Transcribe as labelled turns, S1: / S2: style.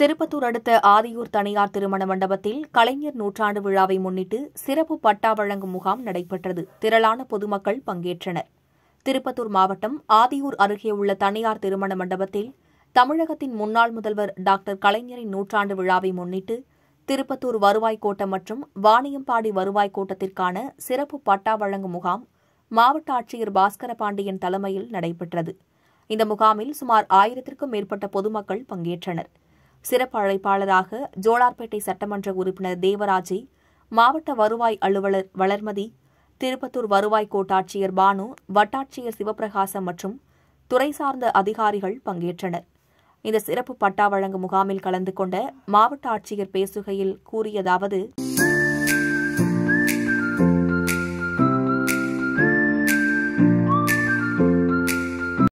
S1: திருப்பத்தூர் அடுத்த ஆதியூர் தனியார் திருமண மண்டபத்தில் கலைஞர் நூற்றாண்டு விழாவை முன்னிட்டு சிறப்பு பட்டா வழங்கும் முகாம் நடைபெற்றது திரளான பொதுமக்கள் பங்கேற்றனர் திருப்பத்தூர் மாவட்டம் ஆதியூர் அருகே உள்ள தனியார் திருமண மண்டபத்தில் தமிழகத்தின் முன்னாள் முதல்வர் டாக்டர் கலைஞரின் நூற்றாண்டு விழாவை முன்னிட்டு திருப்பத்தூர் வருவாய் கோட்டம் மற்றும் வாணியம்பாடி வருவாய் கோட்டத்திற்கான சிறப்பு பட்டா வழங்கும் முகாம் மாவட்ட ஆட்சியர் பாஸ்கர பாண்டியன் தலைமையில் நடைபெற்றது இந்த முகாமில் சுமார் ஆயிரத்திற்கும் மேற்பட்ட பொதுமக்கள் பங்கேற்றனர் சிறப்பு அழைப்பாளராக ஜோலார்பேட்டை சட்டமன்ற உறுப்பினர் தேவராஜை மாவட்ட வருவாய் அலுவலர் வளர்மதி திருப்பத்தூர் வருவாய் கோட்டாட்சியர் பானு வட்டாட்சியர் சிவபிரகாசம் மற்றும் துறை சார்ந்த அதிகாரிகள் பங்கேற்றனர் இந்த சிறப்பு பட்டா வழங்கும் முகாமில் கலந்து கொண்ட மாவட்ட ஆட்சியர் பேசுகையில் கூறியதாவது